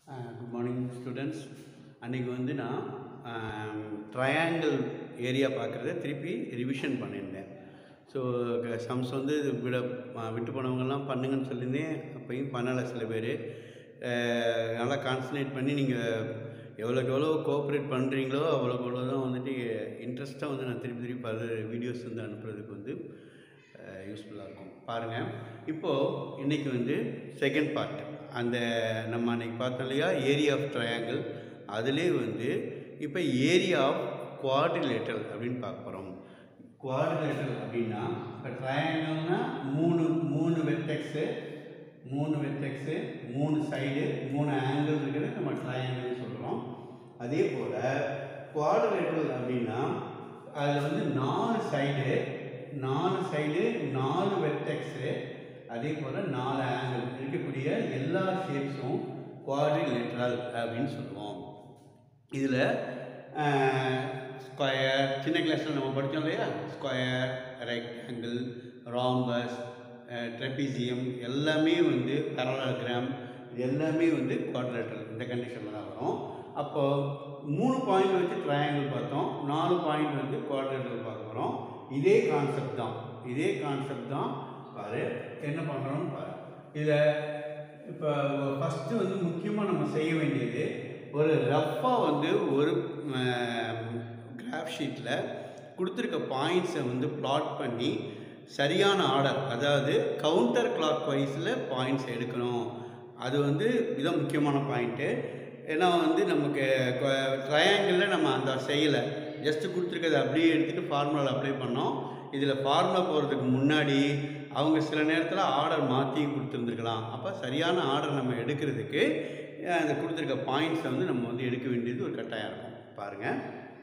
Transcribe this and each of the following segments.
good morning students அன்றைக்கி வந்து நான் ட்ரையாங்கிள் ஏரியா பார்க்குறத திருப்பி ரிவிஷன் பண்ணியிருந்தேன் ஸோ சம்ஸ் வந்து இது விட அஹ், விட்டு போனவங்கெல்லாம் பண்ணுங்கன்னு சொல்லியிருந்தேன் அப்பயும் பண்ணலை சில பேர் நல்லா கான்சன்ட்ரேட் பண்ணி நீங்கள் எவ்வளோக்கு எவ்வளோ கோஆப்ரேட் பண்ணுறீங்களோ அவ்வளோக்கு அவ்வளோ தான் வந்துட்டு இன்ட்ரெஸ்ட்டாக வந்து நான் திருப்பி திருப்பி அது வீடியோஸ் வந்து அனுப்புறதுக்கு வந்து யூஸ்ஃபுல்லாக இருக்கும் பாருங்கள் இப்போது இன்றைக்கி வந்து செகண்ட் பார்ட் அந்த நம்ம அன்றைக்கி பார்த்தோம் இல்லையா ஏரியா ஆஃப் ட்ரையாங்கிள் அதிலே வந்து இப்போ ஏரியா ஆஃப் குவாட்ரிலேட்டரல் அப்படின்னு பார்க்க போகிறோம் குவாட்ரிலேட்டரல் அப்படின்னா இப்போ ட்ரையாங்கிள்னா மூணு மூணு வெர்டெக்ஸு மூணு வெர்டெக்ஸு மூணு சைடு மூணு ஆங்கிள் இருக்கிறது நம்ம ட்ரையாங்கிள்னு சொல்கிறோம் அதே போல் குவாட்ரிலேட்டரல் அப்படின்னா அதில் வந்து நாலு சைடு நாலு சைடு நாலு வெர்டெக்ஸு அதே போல் நாலு ஆங்கிள் இருக்கக்கூடிய எல்லா ஷேப்ஸும் குவாட்ரிலேட்ரல் அப்படின்னு சொல்லுவோம் இதில் ஸ்கொயர் சின்ன கிளாஸில் நம்ம படித்தோம் இல்லையா ஸ்கொயர் ரெக்டாங்கிள் ராம்பஸ் ட்ரெபிசியம் எல்லாமே வந்து பேரலோகிராம் இது எல்லாமே வந்து குவாட்ரிலேட்ரல் இந்த கண்டிஷனில் தான் வரும் அப்போது மூணு பாயிண்ட் வச்சு ட்ரையாங்கிள் பார்த்தோம் நாலு பாயிண்ட் வந்து குவாட்ரிலேட்ரல் பார்க்க போகிறோம் இதே கான்செப்ட் தான் இதே கான்செப்ட் தான் பாரு என்ன பண்ணுறோம்னு பாரு இதில் இப்போ ஃபஸ்ட்டு வந்து முக்கியமாக நம்ம செய்ய வேண்டியது ஒரு ரஃப்பாக வந்து ஒரு கிராஃப் ஷீட்டில் கொடுத்துருக்க பாயிண்ட்ஸை வந்து பிளாட் பண்ணி சரியான ஆர்டர் அதாவது கவுண்டர் கிளாக் வைஸில் பாயிண்ட்ஸ் எடுக்கணும் அது வந்து இதான் முக்கியமான பாயிண்ட்டு ஏன்னா வந்து நமக்கு ட்ரையாங்கிளில் நம்ம அந்த செய்யலை ஜஸ்ட்டு கொடுத்துருக்கதை அப்படியே எடுத்துகிட்டு ஃபார்முலாவில் அப்ளை பண்ணோம் இதில் ஃபார்முலா போகிறதுக்கு முன்னாடி அவங்க சில நேரத்தில் ஆர்டர் மாற்றியும் கொடுத்துருந்துருக்கலாம் அப்போ சரியான ஆர்டர் நம்ம எடுக்கிறதுக்கு அஹ், அந்த கொடுத்துருக்க பாயிண்ட்ஸை வந்து நம்ம வந்து எடுக்க வேண்டியது ஒரு கட்டாயம் இருக்கும் பாருங்கள்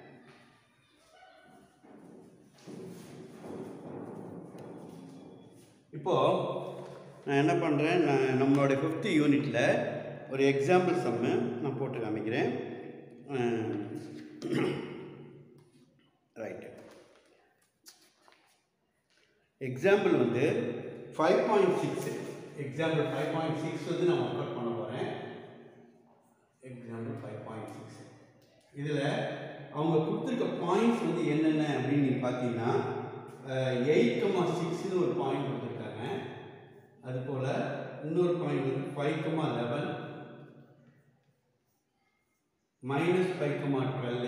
இப்போது நான் என்ன பண்ணுறேன் நான் நம்மளோட ஃபிஃப்த்து யூனிட்டில் ஒரு எக்ஸாம்பிள் சம்மு நான் போட்டு காமிக்கிறேன் ரைட்டு எக்ஸாம்பிள் வந்து five point six example five point six வந்து நான் ஒர்க் அவுட் பண்ண போகிறேன் எக்ஸாம்பிள் ஃபைவ் பாயிண்ட் சிக்ஸ் இதில் அவங்க கொடுத்துருக்க பாயிண்ட்ஸ் வந்து என்னென்ன அப்படின்னு நீங்கள் பார்த்தீங்கன்னா எயிட் கமா சிக்ஸ்னு ஒரு பாயிண்ட் கொடுத்துருக்காங்க அதுபோல் இன்னொரு பாயிண்ட் வந்து five comma eleven minus five comma twelve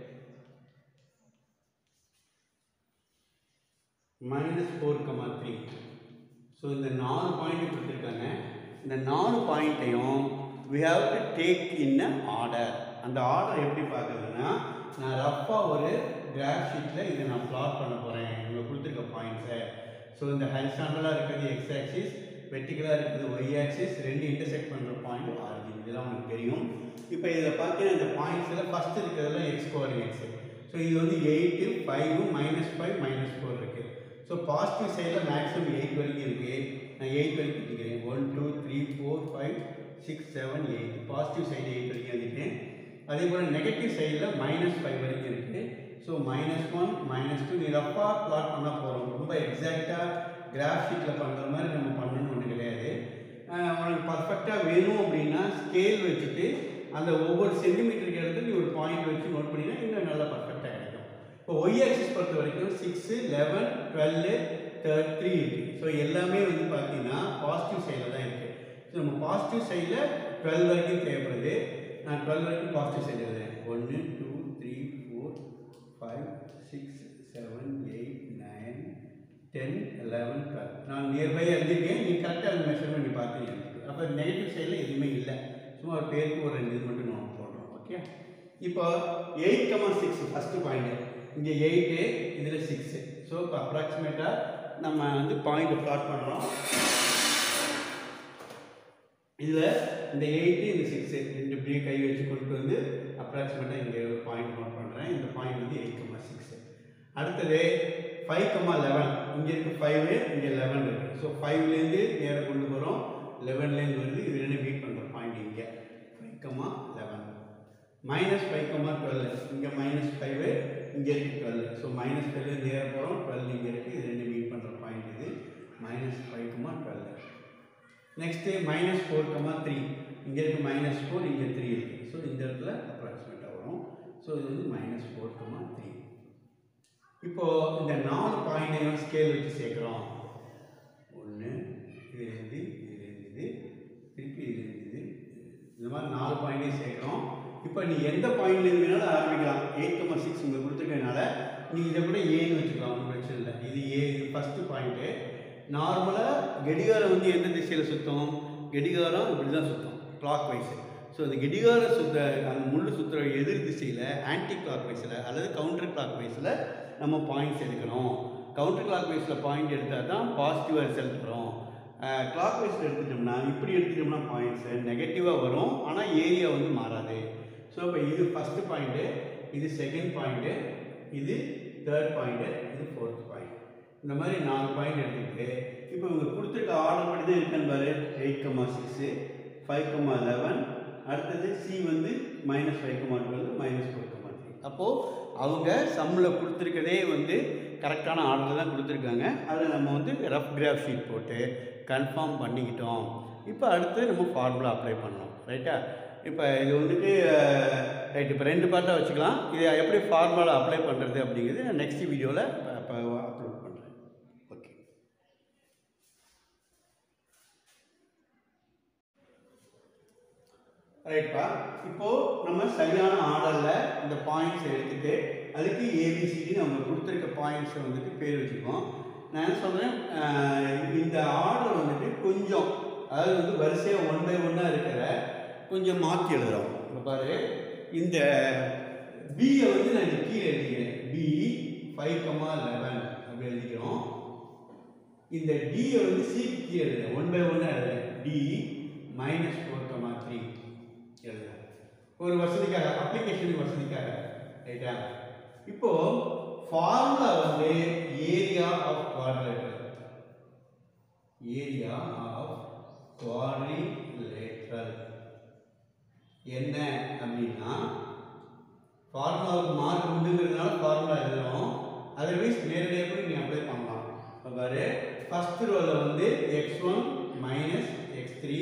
minus four comma three so இந்த நாலு பாயிண்ட் கொடுத்துருக்காங்க இந்த நாலு பாயிண்ட்டையும் we have to take in a order அந்த ஆர்டர் எப்படி பார்க்குறதுன்னா நான் ரஃப்பாக ஒரு கிராஃப் ஷீட்டில் இதை நான் plot பண்ண போகிறேன் இவங்க கொடுத்துருக்க பாயிண்ட்ஸை ஸோ இந்த ஹரிசாண்டலாக இருக்கிறது எக்ஸ் ஆக்சிஸ் வெர்டிக்கலாக இருக்கிறது ஒய் ஆக்சிஸ் ரெண்டு இன்டர்செக்ட் பண்ணுற பாயிண்ட் ஆரிஜின் இதெல்லாம் உங்களுக்கு தெரியும் இப்போ இதில் பார்த்தீங்கன்னா இந்த பாயிண்ட்ஸில் ஃபஸ்ட் இருக்கிறதுல எக்ஸ் கோஆர்டினேட்ஸு ஸோ இது வந்து eight five minus five minus four இருக்குது ஸோ பாசிட்டிவ் சைடில் மேக்ஸிமம் எயிட் வரைக்கும் இருக்குது நான் எயிட் வரைக்கும் எடுத்துக்கிறேன் one two three four five six seven eight positive side eight வரைக்கும் எழுதிட்டேன் அதே போல் நெகட்டிவ் சைடில் மைனஸ் ஃபைவ் வரைக்கும் இருக்குது so minus one minus two நீ ரஃபாக ப்ளாட் பண்ண போகிறோம் ரொம்ப எக்ஸாக்டாக கிராஃப் ஷீட்டில் பண்ணுற மாதிரி நம்ம பண்ணணும்னு ஒன்று கிடையாது ஆஹ் உனக்கு பர்ஃபெக்டாக வேணும் அப்படின்னா ஸ்கேல் வச்சுட்டு அந்த ஒவ்வொரு சென்டிமீட்டருக்கு இடத்துல நீ ஒரு பாயிண்ட் வச்சு நோட் பண்ணினா இன்னும் நல்லா பர்ஃபெக்டாக கிடைக்கும் இப்போ ஒய் ஆக்சிஸ் பொறுத்த வரைக்கும் six eleven twelve third three இருக்குது ஸோ எல்லாமே வந்து பார்த்தீங்கன்னா பாசிட்டிவ் சைடில் தான் இருக்குது ஸோ நம்ம பாசிட்டிவ் சைடில் டுவெல் வரைக்கும் தேவைப்படுது நான் டுவெல் வரைக்கும் பாசிட்டிவ் சைடு எழுதுறேன் ஒன்று two three four five six seven eight nine ten eleven twelve நான் நியர்பை எழுதிருக்கேன் நீ கரெக்டாக அந்த மெஷர்மெண்ட் நீ பார்த்து அப்போ நெகட்டிவ் சைடில் எதுவுமே இல்லை சும்மா ஒரு பேருக்கு ஒரு ரெண்டு இது மட்டும் நம்ம போடுறோம் ஓகே இப்போ eight comma six first point இங்கே எயிட்டு இதில் சிக்ஸு ஸோ இப்போ அப்ராக்சிமேட்டாக நம்ம வந்து பாயிண்ட்டை ப்ளாட் பண்ணுறோம் இதில் இந்த எயிட்டு இந்த சிக்ஸு ரெண்டு இப்படியே கை வச்சு கொண்டு வந்து அப்ராக்சிமேட்டாக இங்கே ஒரு பாயிண்ட் நோட் பண்ணுறேன் இந்த பாயிண்ட் வந்து எயிட் கமா சிக்ஸு அடுத்தது ஃபைவ் கமா லெவன் இங்கே இருக்குது ஃபைவு இங்கே லெவன் இருக்குது ஸோ ஃபைவ்லேருந்து நேராக கொண்டு போகிறோம் லெவன்லேருந்து வருது இது ரெண்டு மீட் பண்ணுற பாயிண்ட் இங்கே five comma eleven minus five comma twelve இங்கே மைனஸ் ஃபைவு இங்கே இருக்குது டுவெல் ஸோ மைனஸ் டுவெல் நேர போகிறோம் டுவெல் இங்கே இருக்குது இது ரெண்டு மீட் பண்ணுற பாயிண்ட் இது minus five comma twelve next minus four comma three இங்கே இருக்க மைனஸ் ஃபோர் இங்கே த்ரீ இருக்குது ஸோ இந்த இடத்துல அப்ராக்சிமேட்டாக வரும் ஸோ இது வந்து மைனஸ் ஃபோர் கமா த்ரீ இப்போது இந்த நாலு பாயிண்டையும் ஸ்கேல் வச்சு சேர்க்குறோம் ஒன்று இது இருந்து இது இருந்தது திருப்பி இது இருந்தது இந்த மாதிரி நாலு பாயிண்டையும் சேர்க்குறோம் இப்போ நீ எந்த பாயிண்ட்லேருந்து வேணாலும் ஆரம்பிக்கலாம் எயிட் கமா சிக்ஸ் இங்கே கொடுத்துருக்கனால நீ இதை கூட ஏன்னு வச்சுக்கலாம் ஒன்றும் பிரச்சனை இல்லை இது ஏ இது ஃபஸ்ட்டு பாயிண்ட்டு நார்மலாக கடிகாரம் வந்து எந்த திசையில் சுற்றும் கடிகாரம் இப்படி தான் சுற்றும் கிளாக் வைஸ் ஸோ அந்த கடிகார சுத்த அந்த முள்ளு சுற்றுற எதிர் திசையில் ஆன்டி கிளாக் வைஸில் அல்லது கவுண்டர் கிளாக் வைஸில் நம்ம பாயிண்ட்ஸ் எடுக்கணும் கவுண்டர் கிளாக் வைஸில் பாயிண்ட் எடுத்தால் தான் பாசிட்டிவாக ரிசல்ட் வரும் கிளாக் வைஸில் எடுத்துட்டோம்னா இப்படி எடுத்துட்டோம்னா பாயிண்ட்ஸு நெகட்டிவாக வரும் ஆனால் ஏரியா வந்து மாறாது ஸோ இப்போ இது ஃபஸ்ட்டு பாயிண்ட்டு இது செகண்ட் பாயிண்ட்டு இது தேர்ட் பாயிண்ட்டு இது ஃபோர்த் பாயிண்ட் இந்த மாதிரி நாலு பாயிண்ட் எடுத்துக்கிட்டு இப்போ இவங்க கொடுத்துருக்க ஆர்டர் படி தான் இருக்குன்னு பாரு eight comma six five comma eleven அடுத்தது சி வந்து minus five comma twelve minus four comma three அப்போது அவங்க சம்மில் கொடுத்துருக்கதே வந்து கரெக்டான ஆர்டர் தான் கொடுத்துருக்காங்க அதில் நம்ம வந்து ரஃப் கிராஃப் ஷீட் போட்டு கன்ஃபார்ம் பண்ணிக்கிட்டோம் இப்போ அடுத்து நம்ம ஃபார்முலா அப்ளை பண்ணணும் ரைட்டா இப்போ இது வந்துட்டு ரைட் இப்போ ரெண்டு பார்ட்டாக வச்சுக்கலாம் இதை எப்படி ஃபார்முலா அப்ளை பண்ணுறது அப்படிங்கிறது நான் நெக்ஸ்ட் வீடியோவில் இப்போ அப்லோட் பண்ணுறேன் ஓகே ரைட்ப்பா இப்போது நம்ம சரியான ஆர்டரில் இந்த பாயிண்ட்ஸ் எடுத்துட்டு அதுக்கு ஏபிசிடி நம்ம கொடுத்துருக்க பாயிண்ட்ஸை வந்துட்டு பேர் வச்சுருக்கோம் நான் என்ன சொல்கிறேன் இந்த ஆர்டர் வந்துட்டு கொஞ்சம் அதாவது வந்து வரிசையாக ஒன் பை ஒன்னாக இருக்கிற கொஞ்சம் மாற்றி எழுதுகிறோம் இப்போ பாரு இந்த பியை வந்து நான் இங்க கீழே எழுதிக்கிறேன் பி ஃபைவ் கமா லெவன் அப்படி எழுதிக்கிறோம் இந்த டியை வந்து சிக்கு கீழே எழுதுறேன் ஒன் பை ஒன்னாக எழுதுறேன் D minus four comma three எழுதுறேன் ஒரு வசதிக்காக அப்ளிகேஷன் வசதிக்காக ரைட்டா இப்போ ஃபார்முலா வந்து area of quadrilateral area of quadrilateral என்ன அப்படின்னா ஃபார்முலாவுக்கு மார்க் உண்டுங்கிறதுனால ஃபார்முலா எழுதுறோம் அதர்வைஸ் நேரடியாக கூட நீ அப்ளை பண்ணலாம் இப்போ பாரு ஃபர்ஸ்ட் ரோவில் வந்து X one minus X three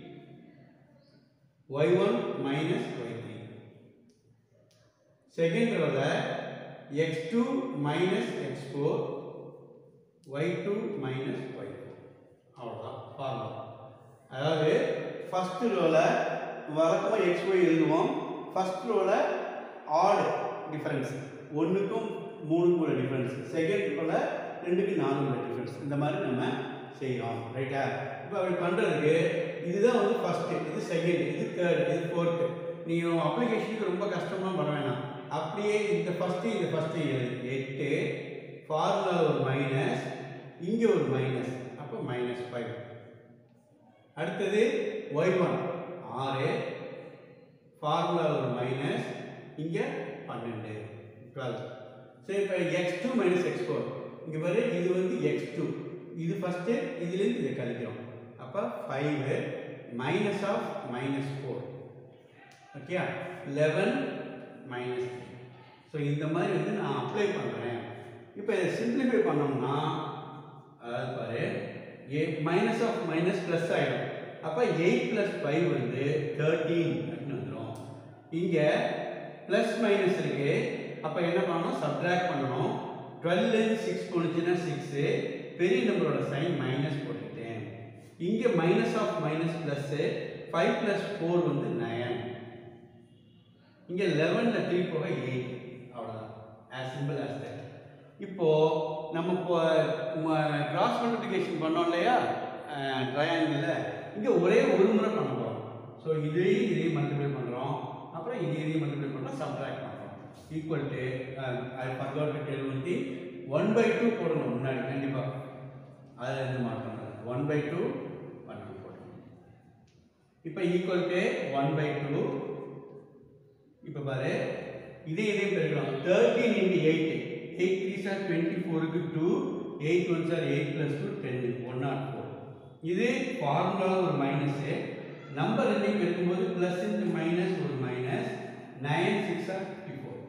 Y one minus Y three second ரோவில் X two minus X four Y two minus Y four அவ்வளோதான் ஃபார்முலா அதாவது ஃபர்ஸ்ட் ரோவில் வழக்கமாக எக்ஸ் ஒய் எழுதுவோம் ஃபர்ஸ்ட் ரோவில் ஆடு டிஃபரன்ஸ் ஒன்றுக்கும் மூணுக்கும் உள்ள டிஃபரன்ஸ் செகண்ட் ரோவில் ரெண்டுக்கு நாலு உள்ள டிஃபரன்ஸ் இந்த மாதிரி நம்ம செய்கிறோம் ரைட்டா இப்போ அப்படி பண்ணுறதுக்கு இதுதான் வந்து ஃபஸ்ட்டு இது செகண்ட் இது தேர்ட் இது ஃபோர்த்து நீங்கள் அப்ளிகேஷனுக்கு ரொம்ப கஷ்டமாக பண்ண வேணாம் அப்படியே இந்த ஃபஸ்ட்டு இந்த ஃபஸ்ட்டு எழுது எட்டு ஃபார்முலா ஒரு மைனஸ் இங்கே ஒரு மைனஸ் அப்போ மைனஸ் ஃபைவ் அடுத்தது ஒய் ஒன் ஆறு ஃபார்முலா ஒரு மைனஸ் இங்கே பன்னெண்டு டுவெல் சரி இப்போ X two minus X four இங்கே பாரு இது வந்து எக்ஸ் டூ இது ஃபஸ்ட்டு இதுலேருந்து இதை கழிக்கிறோம் அப்போ five minus of minus four okay eleven minus so இந்த மாதிரி வந்து நான் அப்ளை பண்ணுறேன் இப்போ இதை சிம்பிளிஃபை பண்ணோம்னா அதாவது பாரு A minus of minus plus ஆகிடும் அப்போ எயிட் ப்ளஸ் ஃபைவ் வந்து தேர்ட்டீன் அப்படின்னு வந்துடும் இங்கே ப்ளஸ் மைனஸ் இருக்கு அப்போ என்ன பண்ணணும் சப்ட்ராக்ட் பண்ணணும் டுவெல்லேருந்து சிக்ஸ் போணுச்சுன்னா சிக்ஸு பெரிய நம்பரோட சைன் மைனஸ் போட்டுக்கிட்டேன் இங்கே minus of minus plus five plus four வந்து நயன் இங்கே லெவனில் த்ரீ போக எயிட் அவ்வளோதான் ஆஸ் சிம்பிள் ஆஸ் தட் இப்போது நம்ம இப்போ கிராஸ் மல்டிப்ளிகேஷன் பண்ணோம் இல்லையா ட்ரையாங்கிளில் இங்கே ஒரே ஒரு முறை பண்ண போகிறோம் ஸோ இதையும் இதையும் மல்டிப்ளை பண்ணுறோம் அப்புறம் இதையும் இதையும் மல்டிப்ளை பண்ணுறோம் சப்ட்ராக்ட் பண்ணுறோம் equal to I forgot to tell வந்து ஒன் பை டூ போடணும் முன்னாடி கண்டிப்பாக அதில் இருந்து மாற்றம் ஒன் பை டூ பண்ணி போடணும் இப்போ equal to one by two இப்போ பாரு இதே இதே பெருக்கலாம் thirteen into eight eight three சார் டுவெண்ட்டி ஃபோருக்கு டூ எயிட் ஒன் சார் eight plus two ten one nought four இது ஃபார்முலா ஒரு மைனஸு நம்பர் ரெண்டையும் பெருக்கும்போது ப்ளஸ் இன்ட்டு மைனஸ் ஒரு minus nine six are fifty four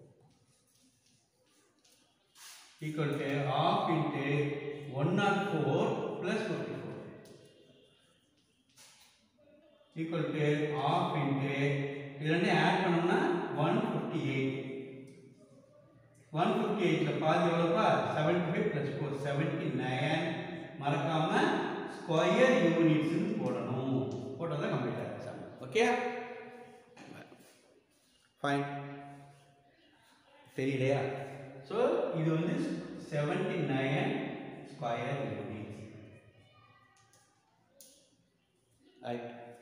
equal to half into one nought four plus fifty four equal to half into இது ரெண்டையும் add பண்ணோம்னா one fifty eight one fifty எயிட்டில் பாதி எவ்வளோப்பா seventy five plus four seventy nine மறக்காமல் square யூனிட்ஸ்னு போடணும் போட்டால் தான் கம்ப்ளீட் ஆகிடுச்சு ஓகே ஃபைன் தெரியலையா ஸோ இது வந்து seventy nine square units right